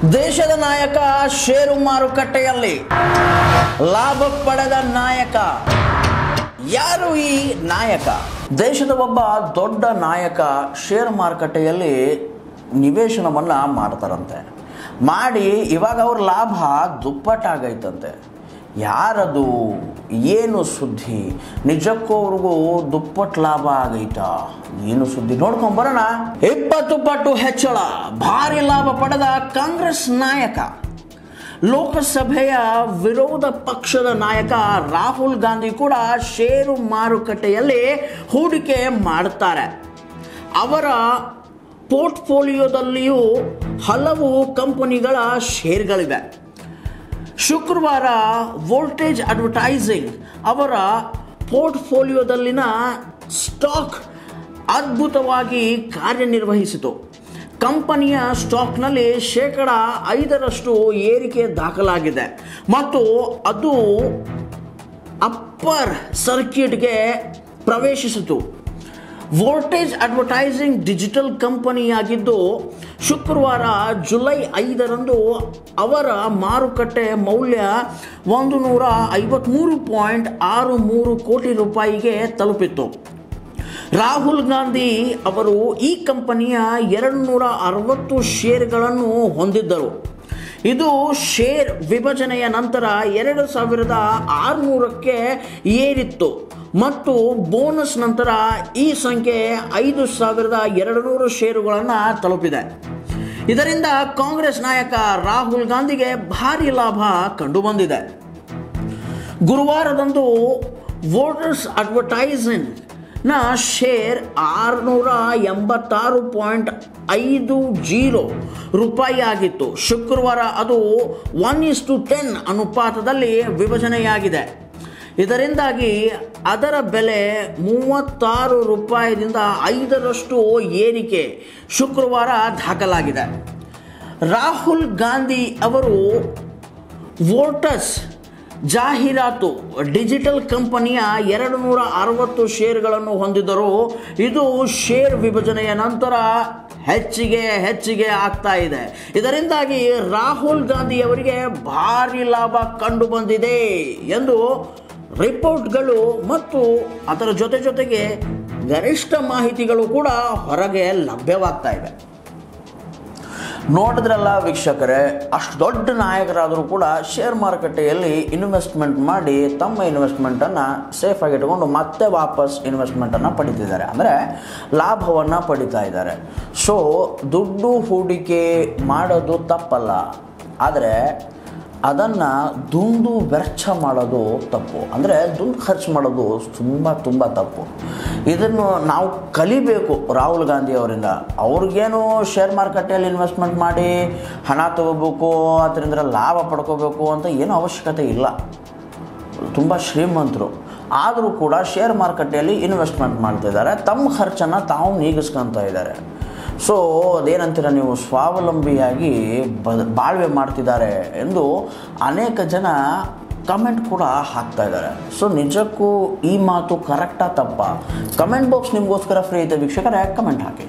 ದೇಶದ ನಾಯಕ ಷೇರು ಮಾರುಕಟ್ಟೆಯಲ್ಲಿ ಲಾಭ ಪಡೆದ ನಾಯಕ ಯಾರು ಈ ನಾಯಕ ದೇಶದ ಒಬ್ಬ ದೊಡ್ಡ ನಾಯಕ ಷೇರು ಮಾರುಕಟ್ಟೆಯಲ್ಲಿ ನಿವೇಶನವನ್ನು ಮಾಡ್ತಾರಂತೆ ಮಾಡಿ ಇವಾಗ ಅವ್ರ ಲಾಭ ದುಪ್ಪಟ್ಟಾಗೈತಂತೆ ಯಾರದು ಏನು ಸುದ್ದಿ ನಿಜಕ್ಕೂ ಅವ್ರಿಗೂ ದುಪ್ಪಟ್ಟು ಲಾಭ ಆಗೈತಾ ಏನು ಸುದ್ದಿ ನೋಡ್ಕೊಂಡ್ ಬರೋಣ ಇಪ್ಪತ್ತು ಪಟ್ಟು ಹೆಚ್ಚಳ ಭಾರಿ ಲಾಭ ಪಡೆದ ಕಾಂಗ್ರೆಸ್ ನಾಯಕ ಲೋಕಸಭೆಯ ವಿರೋಧ ಪಕ್ಷದ ನಾಯಕ ರಾಹುಲ್ ಗಾಂಧಿ ಕೂಡ ಷೇರು ಮಾರುಕಟ್ಟೆಯಲ್ಲಿ ಹೂಡಿಕೆ ಮಾಡುತ್ತಾರೆ ಅವರ ಪೋರ್ಟ್ಫೋಲಿಯೋದಲ್ಲಿಯೂ ಹಲವು ಕಂಪನಿಗಳ ಶೇರ್ಗಳಿವೆ ಶುಕ್ರವಾರ ವೋಲ್ಟೇಜ್ ಅಡ್ವರ್ಟೈಸಿಂಗ್ ಅವರ ಪೋರ್ಟ್ಫೋಲಿಯೋದಲ್ಲಿನ ಸ್ಟಾಕ್ ಅದ್ಭುತವಾಗಿ ಕಾರ್ಯನಿರ್ವಹಿಸಿತು ಕಂಪನಿಯ ಸ್ಟಾಕ್ನಲ್ಲಿ ಶೇಕಡ ಐದರಷ್ಟು ಏರಿಕೆ ದಾಖಲಾಗಿದೆ ಮತ್ತು ಅದು ಅಪ್ಪರ್ ಸರ್ಕ್ಯೂಟ್ಗೆ ಪ್ರವೇಶಿಸಿತು ವೋಲ್ಟೇಜ್ ಅಡ್ವರ್ಟೈಸಿಂಗ್ ಡಿಜಿಟಲ್ ಕಂಪನಿಯಾಗಿದ್ದು ಶುಕ್ರವಾರ ಜುಲೈ ಐದರಂದು ಅವರ ಮಾರುಕಟ್ಟೆ ಮೌಲ್ಯ ಒಂದು ನೂರ ಐವತ್ತ್ಮೂರು ಪಾಯಿಂಟ್ ಆರು ಮೂರು ಕೋಟಿ ರೂಪಾಯಿಗೆ ತಲುಪಿತ್ತು ರಾಹುಲ್ ಗಾಂಧಿ ಅವರು ಈ ಕಂಪನಿಯ ಎರಡು ನೂರ ಅರವತ್ತು ಶೇರ್ಗಳನ್ನು ಹೊಂದಿದ್ದರು ಇದು ಶೇರ್ ವಿಭಜನೆಯ ನಂತರ ಎರಡು ಸಾವಿರದ ಆರುನೂರಕ್ಕೆ ಏರಿತ್ತು ಮತ್ತು ಬೋನಸ್ ನಂತರ ಈ ಸಂಖ್ಯೆ ಐದು ಸಾವಿರದ ಎರಡು ನೂರು ಷೇರುಗಳನ್ನು ತಲುಪಿದೆ ಇದರಿಂದ ಕಾಂಗ್ರೆಸ್ ನಾಯಕ ರಾಹುಲ್ ಗಾಂಧಿಗೆ ಭಾರಿ ಲಾಭ ಕಂಡುಬಂದಿದೆ ಗುರುವಾರದಂದು ವೋಟರ್ಸ್ ಅಡ್ವರ್ಟೈಸಿಂಗ್ ನ ಶೇರ್ ಆರುನೂರ ಎಂಬತ್ತಾರು ಪಾಯಿಂಟ್ ಐದು ಜೀರೋ ರೂಪಾಯಿ ಆಗಿತ್ತು ಶುಕ್ರವಾರ ಅದು ಒನ್ ಇಸ್ ಟು ಟೆನ್ ಅನುಪಾತದಲ್ಲಿ ವಿಭಜನೆಯಾಗಿದೆ ಇದರಿಂದಾಗಿ ಅದರ ಬೆಲೆ ಮೂವತ್ತಾರು ರೂಪಾಯಿದಿಂದ ಐದರಷ್ಟು ಏರಿಕೆ ಶುಕ್ರವಾರ ದಾಖಲಾಗಿದೆ ರಾಹುಲ್ ಗಾಂಧಿ ಅವರು ವೋಟರ್ಸ್ ಜಾಹೀರಾತು ಡಿಜಿಟಲ್ ಕಂಪನಿಯ ಎರಡು ನೂರ ಅರವತ್ತು ಶೇರ್ಗಳನ್ನು ಹೊಂದಿದ್ದರು ಇದು ಶೇರ್ ವಿಭಜನೆಯ ನಂತರ ಹೆಚ್ಚಿಗೆ ಹೆಚ್ಚಿಗೆ ಆಗ್ತಾ ಇದೆ ಇದರಿಂದಾಗಿ ರಾಹುಲ್ ಗಾಂಧಿ ಅವರಿಗೆ ಭಾರಿ ಲಾಭ ಕಂಡು ಬಂದಿದೆ ಎಂದು ರಿಪೋರ್ಟ್ಗಳು ಮತ್ತು ಅದರ ಜೊತೆ ಜೊತೆಗೆ ಗರಿಷ್ಠ ಮಾಹಿತಿಗಳು ಕೂಡ ಹೊರಗೆ ಲಭ್ಯವಾಗ್ತಾ ಇವೆ ನೋಡಿದ್ರಲ್ಲ ವೀಕ್ಷಕರೇ ಅಷ್ಟು ದೊಡ್ಡ ನಾಯಕರಾದರೂ ಕೂಡ ಶೇರ್ ಮಾರುಕಟ್ಟೆಯಲ್ಲಿ ಇನ್ವೆಸ್ಟ್ಮೆಂಟ್ ಮಾಡಿ ತಮ್ಮ ಇನ್ವೆಸ್ಟ್ಮೆಂಟನ್ನು ಸೇಫಾಗಿ ಇಟ್ಕೊಂಡು ಮತ್ತೆ ವಾಪಸ್ ಇನ್ವೆಸ್ಟ್ಮೆಂಟನ್ನು ಪಡಿತಿದ್ದಾರೆ ಅಂದರೆ ಲಾಭವನ್ನು ಪಡಿತಾ ಇದ್ದಾರೆ ಸೊ ದುಡ್ಡು ಹೂಡಿಕೆ ಮಾಡೋದು ತಪ್ಪಲ್ಲ ಆದರೆ ಅದನ್ನು ದುಂದು ವ್ಯರ್ಥ ಮಾಡೋದು ತಪ್ಪು ಅಂದರೆ ದುಂಡು ಖರ್ಚು ಮಾಡೋದು ತುಂಬ ತುಂಬ ತಪ್ಪು ಇದನ್ನು ನಾವು ಕಲಿಬೇಕು ರಾಹುಲ್ ಗಾಂಧಿ ಅವರಿಂದ ಅವ್ರಿಗೇನು ಶೇರ್ ಮಾರುಕಟ್ಟೆಯಲ್ಲಿ ಇನ್ವೆಸ್ಟ್ಮೆಂಟ್ ಮಾಡಿ ಹಣ ತಗೋಬೇಕು ಅದರಿಂದ ಲಾಭ ಪಡ್ಕೋಬೇಕು ಅಂತ ಏನೂ ಅವಶ್ಯಕತೆ ಇಲ್ಲ ತುಂಬ ಶ್ರೀಮಂತರು ಆದರೂ ಕೂಡ ಶೇರ್ ಮಾರುಕಟ್ಟೆಯಲ್ಲಿ ಇನ್ವೆಸ್ಟ್ಮೆಂಟ್ ಮಾಡ್ತಿದ್ದಾರೆ ತಮ್ಮ ಖರ್ಚನ್ನು ತಾವು ನೀಗಿಸ್ಕೊತಾ ಇದ್ದಾರೆ ಸೊ ಅದೇನಂತೀರ ನೀವು ಸ್ವಾವಲಂಬಿಯಾಗಿ ಬ ಬಾಳ್ವೆ ಮಾಡ್ತಿದ್ದಾರೆ ಎಂದು ಅನೇಕ ಜನ ಕಮೆಂಟ್ ಕೂಡ ಹಾಕ್ತಾ ಇದ್ದಾರೆ ಸೊ ನಿಜಕ್ಕೂ ಈ ಮಾತು ಕರೆಕ್ಟಾ ತಪ್ಪಾ ಕಮೆಂಟ್ ಬಾಕ್ಸ್ ನಿಮಗೋಸ್ಕರ ಫ್ರೀ ಐತೆ ವೀಕ್ಷಕರೇ ಕಮೆಂಟ್ ಹಾಕಿ